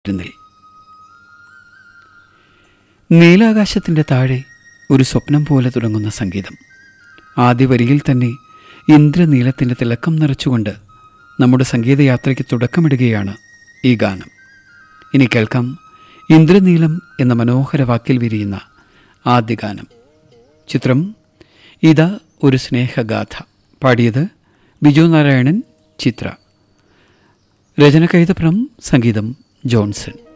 ഇരുന്നിൽ നീലാകാശത്തിൻ്റെ താഴെ ഒരു സ്വപ്നം പോലെ തുടങ്ങുന്ന സംഗീതം ആദ്യ വരിയിൽ തന്നെ ഇന്ദ്രനീലത്തിൻ്റെ തിളക്കം നിറച്ചുകൊണ്ട് നമ്മുടെ സംഗീതയാത്രയ്ക്ക് തുടക്കമിടുകയാണ് ഈ ഗാനം ഇനി കേൾക്കാം ഇന്ദ്രനീലം എന്ന മനോഹര വാക്കിൽ വിരിയുന്ന ആദ്യ ഗാനം ചിത്രം ഇതാ ഒരു സ്നേഹഗാഥ പാടിയത് ബിജു നാരായണൻ ചിത്ര രചന കൈതപ്രം സംഗീതം ജോൺസൺ